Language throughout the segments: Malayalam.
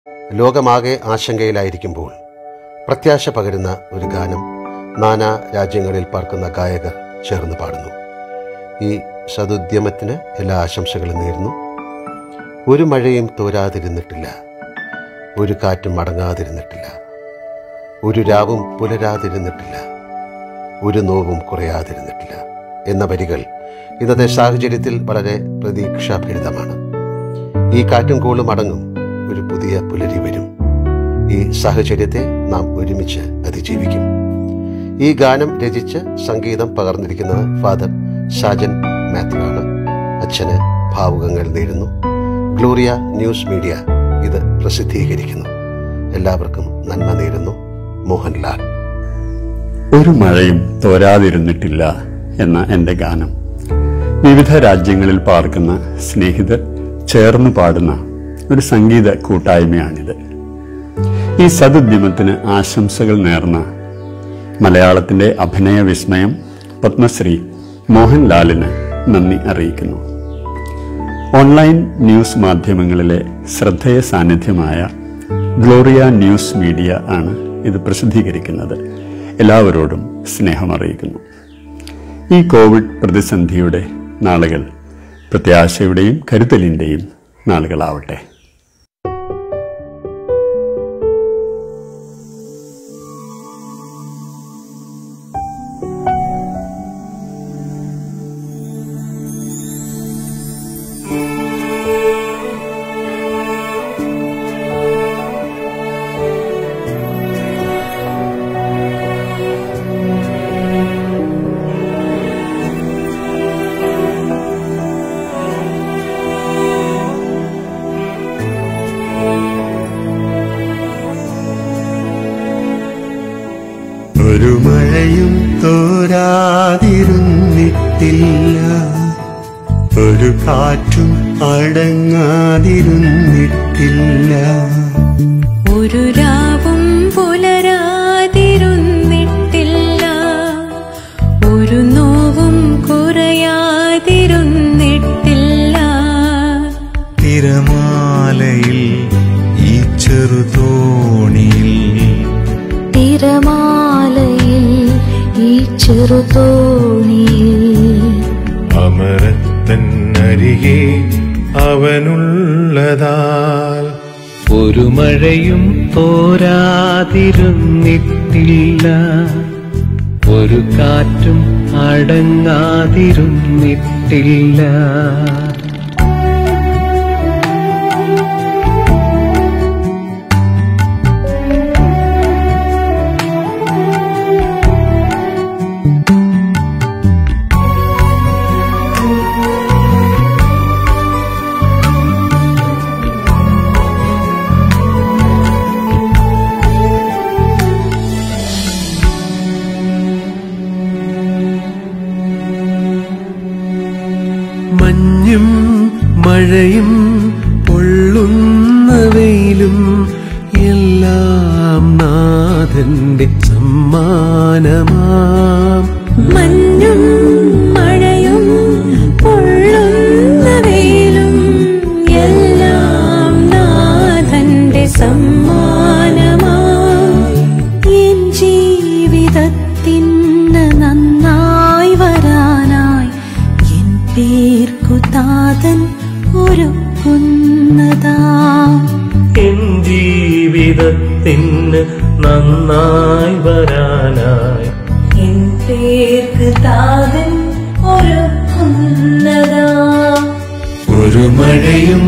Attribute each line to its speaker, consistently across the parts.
Speaker 1: ലോകമാകെ ആശങ്കയിലായിരിക്കുമ്പോൾ പ്രത്യാശ പകരുന്ന ഒരു ഗാനം നാനാ രാജ്യങ്ങളിൽ പാർക്കുന്ന ഗായകർ ചേർന്ന് പാടുന്നു ഈ സതുദ്യമത്തിന് എല്ലാ ആശംസകളും നേരുന്നു ഒരു മഴയും തോരാതിരുന്നിട്ടില്ല ഒരു കാറ്റും മടങ്ങാതിരുന്നിട്ടില്ല ഒരു രാവും പുലരാതിരുന്നിട്ടില്ല ഒരു നോവും കുറയാതിരുന്നിട്ടില്ല എന്ന വരികൾ ഇന്നത്തെ സാഹചര്യത്തിൽ വളരെ പ്രതീക്ഷാഭരിതമാണ് ഈ കാറ്റും കോളും അടങ്ങും ഒരു പുതിയ പുലരി വരും ഈ സാഹചര്യത്തെ നാം ഒരുമിച്ച് അതിജീവിക്കും ഈ ഗാനം രചിച്ച് സംഗീതം പകർന്നിരിക്കുന്നത് ഫാദർ സാജൻ മാത്യു ആണ് അച്ഛന് ഭാവുകങ്ങൾ നേരുന്നു ഗ്ലോറിയ ന്യൂസ് മീഡിയ ഇത് പ്രസിദ്ധീകരിക്കുന്നു എല്ലാവർക്കും നന്മ നേരുന്നു മോഹൻലാൽ
Speaker 2: ഒരു മഴയും തോരാതിരുന്നിട്ടില്ല എന്ന എൻ്റെ ഗാനം വിവിധ രാജ്യങ്ങളിൽ പാർക്കുന്ന സ്നേഹിതർ ചേർന്ന് പാടുന്ന ഒരു സംഗീത കൂട്ടായ്മയാണിത് ഈ സതുദ്യമത്തിന് ആശംസകൾ നേർന്ന മലയാളത്തിന്റെ അഭിനയ വിസ്മയം പത്മശ്രീ മോഹൻലാലിന് നന്ദി അറിയിക്കുന്നു ഓൺലൈൻ ന്യൂസ് മാധ്യമങ്ങളിലെ ശ്രദ്ധേയ സാന്നിധ്യമായ ഗ്ലോറിയ ന്യൂസ് മീഡിയ ആണ് ഇത് പ്രസിദ്ധീകരിക്കുന്നത് എല്ലാവരോടും സ്നേഹമറിയിക്കുന്നു ഈ കോവിഡ് പ്രതിസന്ധിയുടെ നാളുകൾ പ്രത്യാശയുടെയും കരുതലിൻ്റെയും നാളുകളാവട്ടെ
Speaker 3: ഒരു മഴയും തോരാതിരുന്നിട്ടില്ല ഒരു കാറ്റും അടങ്ങാതിരുന്നിട്ടില്ല
Speaker 4: ഒരു രാവും പുലരാതിരുന്നിട്ടില്ല ഒരു നോവും കുറയാതിരുന്നിട്ടില്ല
Speaker 3: തിരമാലയിൽ ഈ ചെറുതോണിയിൽ
Speaker 4: തിരമാലയിൽ ഈ ചെറുതോണിയിൽ
Speaker 3: അമരത്തന്നരികെ അവനുള്ളതാൽ
Speaker 5: ഒരു മഴയും തോരാതിരുന്നിട്ടില്ല ഒരു കാറ്റും അടങ്ങാതിരുന്നിട്ടില്ല
Speaker 6: മഞ്ഞും മഴയും പൊള്ളുന്ന വെയിലും എല്ലാം നാഥന്റെ സമ്മാനമാം
Speaker 4: മഞ്ഞും മഴയും പൊള്ളുന്ന വെയിലും എല്ലാം നാഥന്റെ സമ്മാനമായി എൻ ജീവിതത്തിന് നന്നായി വരാനായി എൻ പേർക്കു താതൻ ഒരുക്കുന്നതാ
Speaker 6: എൻ ജീവിതത്തിന് നന്നായി വരാനായി
Speaker 4: എൻ പേർക്ക് താതൻ ഒരുക്കുന്നതാ
Speaker 3: ഒരു മഴയും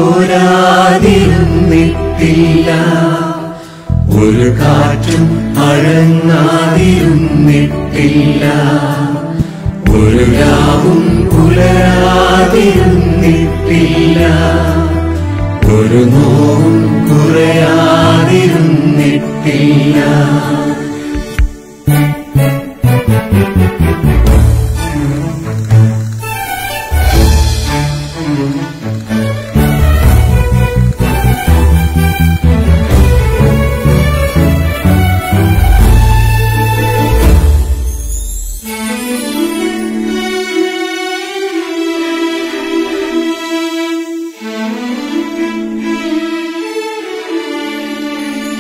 Speaker 3: തോരാതിരുന്നിട്ടില്ല ഒരു കാറ്റും അഴങ്ങാതിരുന്നിട്ടില്ല ഒരു രാവും പുലരാതിരുന്നിട്ടില്ല ഒരു നോവും കുറയാതിരുന്നിട്ടില്ല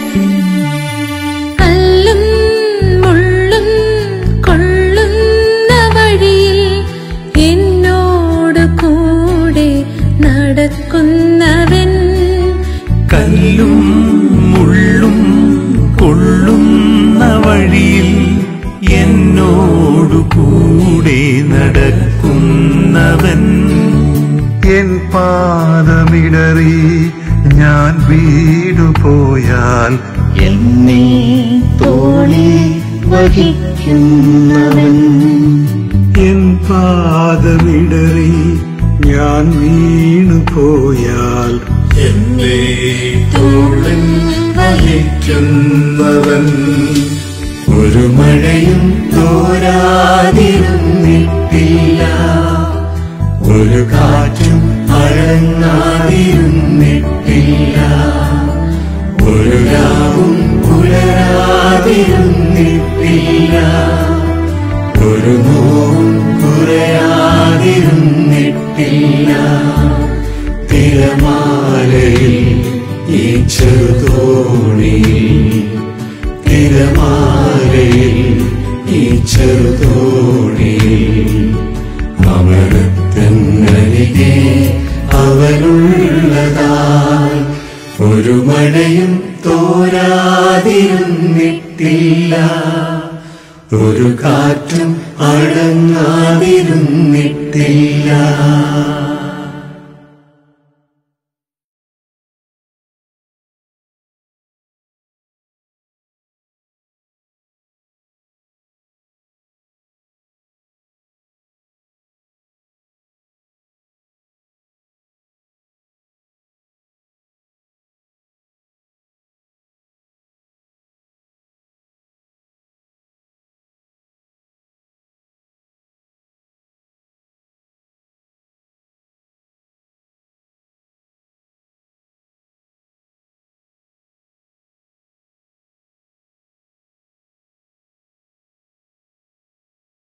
Speaker 4: കല്ലും മുള്ളും കൊള്ളുന്ന വഴിയിൽ എന്നോട് കൂടെ നടക്കുന്നവൻ
Speaker 3: കല്ലും മുള്ളും കൊള്ളുന്ന വഴിയിൽ എന്നോടു കൂടെ നടക്കുന്നവൻ
Speaker 7: എൻ പാദമിടറി ഞാൻ വീടുപോയാൽ
Speaker 3: എന്നെ തോളി വഹിക്കുന്നവൻ
Speaker 7: എൻ പാദമിടറി ഞാൻ വീണുപോയാൽ
Speaker 3: എന്നെ തോളിൽ വഹിക്കുന്നവൻ ഒരു മഴയും തോരാതിരുന്നിട്ടില്ല ഒരു കാറ്റും അഴങ്ങാതിരുന്നിട്ടില്ല ഒരു രാവും പുലരാതിരുന്നിട്ടില്ല ഒരു നോവും കുറയാതിരുന്നിട്ടില്ല തിരമാലയിൽ ഈ ചെറുതോണിയിൽ തിരമാലയിൽ ഈ ചെറുതോണിയിൽ അമരത്തന്നരികെ അവനുള്ളതായി ഒരു മഴയും തോരാതിരുന്നിട്ടില്ല ഒരു കാറ്റും അടങ്ങാതിരുന്നിട്ടില്ല